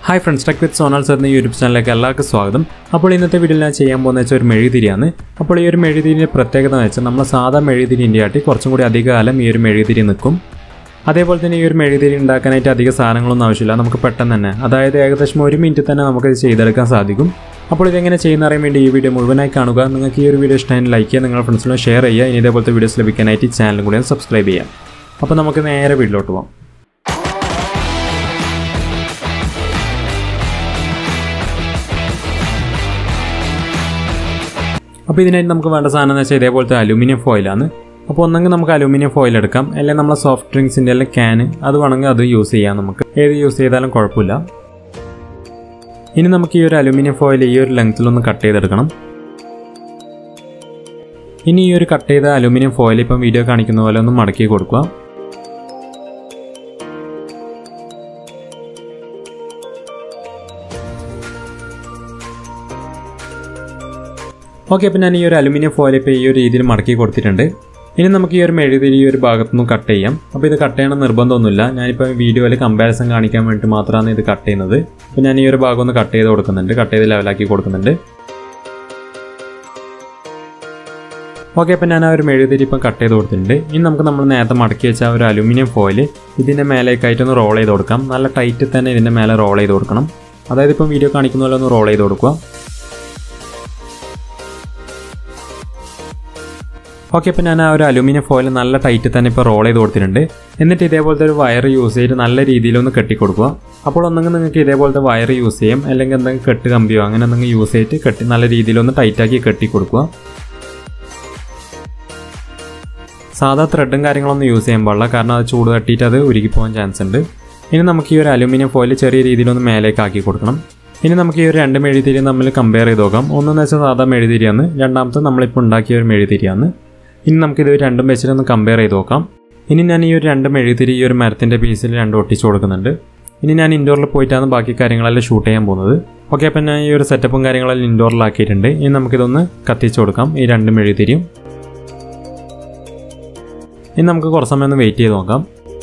hi friends tech with Sonal sir എന്ന YouTube ചാനലിലേക്ക് എല്ലാവർക്കും സ്വാഗതം അപ്പോൾ ഇന്നത്തെ വീഡിയോയിൽ ഞാൻ ചെയ്യാൻ പോകുന്ന വെച്ചാൽ ഒരു മെഴുകുതിരിയാണ് അപ്പോൾ ഈ ഒരു മെഴുകുതിരിൻ്റെ പ്രത്യേകത എന്ന് വെച്ചാൽ നമ്മൾ സാധാ മെഴുകുതിരിൻ്റെ ആട്ടി കുറച്ചും കൂടി അധിക കാലം ഈ ഒരു മെഴുകുതിരി നിൽക്കും അതേപോലെ തന്നെ ഈ ഒരു മെഴുകുതിരി ഉണ്ടാക്കാനായിട്ട് അധിക സാധനങ്ങളൊന്നും ആവശ്യമില്ല നമുക്ക് പെട്ടെന്ന് തന്നെ അതായത് ഏകദേശം ഒരു മിനിറ്റ് തന്നെ നമുക്കത് ചെയ്തെടുക്കാൻ സാധിക്കും അപ്പോൾ ഇതെങ്ങനെ ചെയ്യുന്ന അറിയാൻ വേണ്ടി ഈ വീഡിയോ മുഴുവനായി കാണുക നിങ്ങൾക്ക് ഈ ഒരു വീഡിയോ ഇഷ്ടമായി ലൈക്ക് ചെയ്യുക നിങ്ങളുടെ ഫ്രണ്ട്സിനോട് ഷെയർ ചെയ്യുക ഇനി ഇതേപോലത്തെ വീഡിയോസ് ലഭിക്കാനായിട്ട് ഈ ചാനലും കൂടി സബ്സ്ക്രൈബ് ചെയ്യാം അപ്പോൾ നമുക്ക് നേരെ വീട്ടിലോട്ട് പോകാം അപ്പോൾ ഇതിനായിട്ട് നമുക്ക് വേണ്ട സാധനം എന്ന് വെച്ചാൽ ഇതേപോലത്തെ അലൂമിനിയം ഫോയിലാണ് അപ്പോൾ ഒന്നെങ്കിൽ നമുക്ക് അലൂമിനിയം ഫോയിൽ എടുക്കാം അല്ലെങ്കിൽ നമ്മളെ സോഫ്റ്റ് ഡ്രിങ്ക്സിൻ്റെ എല്ലാം ക്യാന് അത് വേണമെങ്കിൽ അത് യൂസ് ചെയ്യാം നമുക്ക് ഏത് യൂസ് ചെയ്താലും കുഴപ്പമില്ല ഇനി നമുക്ക് ഈ ഒരു അലൂമിനിയം ഫോയിൽ ഈ ഒരു ലെങ്ത്തിലൊന്ന് കട്ട് ചെയ്തെടുക്കണം ഇനി ഈ ഒരു കട്ട് ചെയ്ത അലൂമിനിയം ഫോയിൽ ഇപ്പം വീഡിയോ കാണിക്കുന്ന പോലെ ഒന്ന് മടക്കി കൊടുക്കുക ഓക്കെ അപ്പോൾ ഞാൻ ഈ ഒരു അലുമിനിയം ഫോയിൽ ഇപ്പോൾ ഈ ഒരു രീതിയിൽ മടക്കി കൊടുത്തിട്ടുണ്ട് ഇനി നമുക്ക് ഈ ഒരു മെഴുകുതിരി ഈ ഒരു ഭാഗത്തുനിന്ന് കട്ട് ചെയ്യാം അപ്പോൾ ഇത് കട്ട് ചെയ്യണം നിർബന്ധമൊന്നുമില്ല ഞാനിപ്പോൾ വീഡിയോയിൽ കമ്പാരിസൺ കാണിക്കാൻ വേണ്ടി മാത്രമാണ് ഇത് കട്ട് ചെയ്യുന്നത് അപ്പോൾ ഞാൻ ഈ ഒരു ഭാഗം ഒന്ന് കട്ട് ചെയ്ത് കൊടുക്കുന്നുണ്ട് കട്ട് ചെയ്ത് ലെവലാക്കി കൊടുക്കുന്നുണ്ട് ഓക്കെ അപ്പോൾ ഞാൻ ആ ഒരു മെഴുകുതിരി ഇപ്പം കട്ട് ചെയ്ത് കൊടുത്തിട്ടുണ്ട് ഇനി നമുക്ക് നമ്മൾ നേരത്തെ മടക്കി വെച്ച ആ ഒരു അലുമിനിയം ഫോയിൽ ഇതിൻ്റെ മേലേക്കായിട്ടൊന്ന് റോൾ ചെയ്ത് കൊടുക്കാം നല്ല ടൈറ്റ് തന്നെ ഇതിൻ്റെ മേലെ റോൾ ചെയ്ത് കൊടുക്കണം അതായത് ഇപ്പം വീഡിയോ കാണിക്കുന്ന പോലെ ഒന്ന് റോൾ ചെയ്ത് കൊടുക്കുക ഓക്കെ ഇപ്പോൾ ഞാൻ ആ ഒരു അലുമിനിയം ഫോയിൽ നല്ല ടൈറ്റ് തന്നെ ഇപ്പോൾ റോൾ ചെയ്ത് കൊടുത്തിട്ടുണ്ട് എന്നിട്ട് ഇതേപോലത്തെ ഒരു വയർ യൂസ് ചെയ്ത് നല്ല രീതിയിലൊന്ന് കെട്ടിക്കൊടുക്കുക അപ്പോൾ ഒന്നെങ്കിൽ നിങ്ങൾക്ക് ഇതേപോലത്തെ വയർ യൂസ് ചെയ്യാം അല്ലെങ്കിൽ എന്തെങ്കിലും കെട്ട് കമ്പിയോ അങ്ങനെ എന്തെങ്കിലും യൂസ് ചെയ്തിട്ട് കെട്ടി നല്ല രീതിയിലൊന്ന് ടൈറ്റാക്കി കെട്ടി കൊടുക്കുക സാധാ ത്രെഡും കാര്യങ്ങളൊന്നും യൂസ് ചെയ്യാൻ പാടില്ല കാരണം അത് ചൂട് തട്ടിയിട്ട് അത് ഉരുകി പോകാൻ ചാൻസ് ഉണ്ട് ഇനി നമുക്ക് ഈ ഒരു അലുമിനിയം ഫോയിൽ ചെറിയ രീതിയിലൊന്ന് മേലേക്ക് ആക്കി കൊടുക്കണം ഇനി നമുക്ക് ഈ ഒരു രണ്ട് മെഴുതിരി തമ്മിൽ കമ്പയർ ചെയ്ത് നോക്കാം ഒന്നെന്ന് വെച്ചാൽ സാധാ മെഴുതിരിയാണ് രണ്ടാമത്തെ നമ്മളിപ്പോൾ ഉണ്ടാക്കിയ ഒരു മെഴുതിരിയാണ് ഇനി നമുക്കിത് രണ്ടും വെച്ചിട്ടൊന്ന് കമ്പയർ ചെയ്ത് നോക്കാം ഇനി ഞാൻ ഈ ഒരു രണ്ട് മെഴുതിരി ഈ ഒരു മരത്തിൻ്റെ പീസിൽ രണ്ട് ഒട്ടിച്ച് കൊടുക്കുന്നുണ്ട് ഇനി ഞാൻ ഇൻഡോറിൽ പോയിട്ടാണ് ബാക്കി കാര്യങ്ങളെല്ലാം ഷൂട്ട് ചെയ്യാൻ പോകുന്നത് ഓക്കെ അപ്പം ഞാൻ ഈ ഒരു സെറ്റപ്പും കാര്യങ്ങളെല്ലാം ഇൻഡോറിലാക്കിയിട്ടുണ്ട് ഇനി നമുക്കിതൊന്ന് കത്തിച്ച് കൊടുക്കാം ഈ രണ്ട് മെഴുതിരിയും ഇനി നമുക്ക് കുറച്ച് സമയം ഒന്ന് വെയിറ്റ് ചെയ്ത് നോക്കാം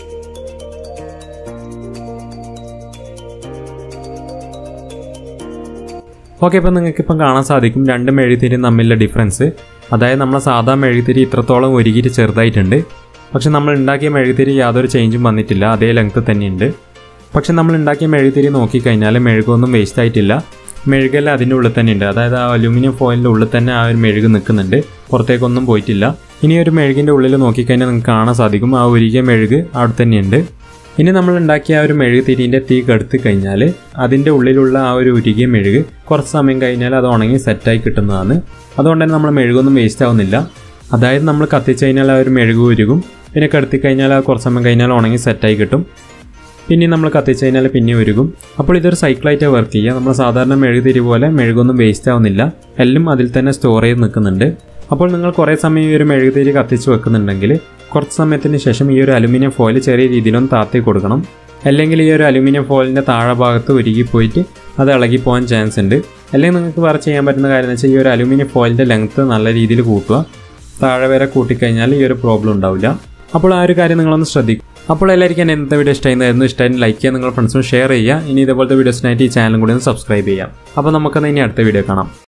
ഓക്കെ ഇപ്പം നിങ്ങൾക്ക് ഇപ്പം കാണാൻ സാധിക്കും രണ്ട് മെഴുതിരി തമ്മിലുള്ള ഡിഫറൻസ് അതായത് നമ്മളെ സാധാ മെഴുകുതിരി ഇത്രത്തോളം ഒരുക്കിയിട്ട് ചെറുതായിട്ടുണ്ട് പക്ഷെ നമ്മൾ ഉണ്ടാക്കിയ മെഴുകുതിരി യാതൊരു ചേഞ്ചും വന്നിട്ടില്ല അതേ ലെങ്ത് തന്നെയുണ്ട് പക്ഷെ നമ്മൾ ഉണ്ടാക്കിയ മെഴുകുതിരി നോക്കിക്കഴിഞ്ഞാൽ മെഴുകൊന്നും വേസ്റ്റ് ആയിട്ടില്ല മെഴുകെല്ലാം അതിൻ്റെ ഉള്ളിൽ തന്നെ ഉണ്ട് അതായത് ആ അലൂമിനിയം ഫോയിലിൻ്റെ ഉള്ളിൽ തന്നെ ആ ഒരു മെഴുക് നിൽക്കുന്നുണ്ട് പുറത്തേക്കൊന്നും പോയിട്ടില്ല ഇനി ഒരു മെഴുകിൻ്റെ ഉള്ളിൽ നോക്കിക്കഴിഞ്ഞാൽ നിങ്ങൾക്ക് കാണാൻ സാധിക്കും ആ ഒരുക്കിയ മെഴുക് അവിടെ തന്നെയുണ്ട് ഇനി നമ്മൾ ഉണ്ടാക്കിയ ആ ഒരു മെഴുകുതിരിൻ്റെ തീ കെടുത്തി കഴിഞ്ഞാൽ അതിൻ്റെ ഉള്ളിലുള്ള ആ ഒരു ഉരുകിയ മെഴുക് കുറച്ച് സമയം കഴിഞ്ഞാൽ അത് ഉണങ്ങി സെറ്റായി കിട്ടുന്നതാണ് അതുകൊണ്ട് തന്നെ നമ്മൾ മെഴുകൊന്നും വേസ്റ്റ് ആവുന്നില്ല അതായത് നമ്മൾ കത്തിച്ച് കഴിഞ്ഞാൽ ആ ഒരു മെഴുക് ഉരുകും പിന്നെ കെടുത്തി കഴിഞ്ഞാൽ ആ കുറച്ച് സമയം കഴിഞ്ഞാൽ ഉണങ്ങി സെറ്റായി കിട്ടും പിന്നെ നമ്മൾ കത്തിച്ച് കഴിഞ്ഞാൽ പിന്നെ ഉരുകും അപ്പോൾ ഇതൊരു സൈക്കിളായിട്ട് വർക്ക് ചെയ്യുക നമ്മൾ സാധാരണ മെഴുകുതിരി പോലെ മെഴുകൊന്നും വേസ്റ്റ് ആവുന്നില്ല എല്ലാം അതിൽ തന്നെ സ്റ്റോർ ചെയ്ത് നിൽക്കുന്നുണ്ട് അപ്പോൾ നിങ്ങൾ കുറേ സമയം ഈ ഒരു മെഴുകുതിരി കത്തിച്ച് വെക്കുന്നുണ്ടെങ്കിൽ കുറച്ച് സമയത്തിന് ശേഷം ഈ ഒരു അലുമിനിയം ഫോയിൽ ചെറിയ രീതിയിലൊന്ന് താത്തി കൊടുക്കണം അല്ലെങ്കിൽ ഈ ഒരു അലുമിനിയം ഫോയിലിൻ്റെ താഴെ ഭാഗത്ത് ഉരുകി പോയിട്ട് അത് ഇളകി പോകാൻ ചാൻസ് ഉണ്ട് അല്ലെങ്കിൽ നിങ്ങൾക്ക് വേറെ ചെയ്യാൻ പറ്റുന്ന കാര്യം എന്ന് വെച്ചാൽ ഈ ഒരു അലുമിനിയം ഫോയിലിൻ്റെ ലെങ്ത്ത് നല്ല രീതിയിൽ കൂട്ടുക താഴെ വരെ കൂട്ടിക്കഴിഞ്ഞാൽ ഈ ഒരു പ്രോബ്ലം ഉണ്ടാവില്ല അപ്പോൾ ആ ഒരു കാര്യം നിങ്ങളൊന്ന് ശ്രദ്ധിക്കും അപ്പോൾ എല്ലാവർക്കും എന്നെ ഇന്നത്തെ വീഡിയോ ഇഷ്ടമായിരുന്നു ഇഷ്ടമായി ലൈക്ക് ചെയ്യുക നിങ്ങളുടെ ഫ്രണ്ട്സിനും ഷെയർ ചെയ്യുക ഇനി ഇതുപോലത്തെ വീഡിയോസിനായിട്ട് ഈ ചാനലും കൂടി ഒന്ന് സബ്സ്ക്രൈബ് ചെയ്യാം അപ്പോൾ നമുക്കെന്നാൽ ഇനി അടുത്ത വീഡിയോ കാണാം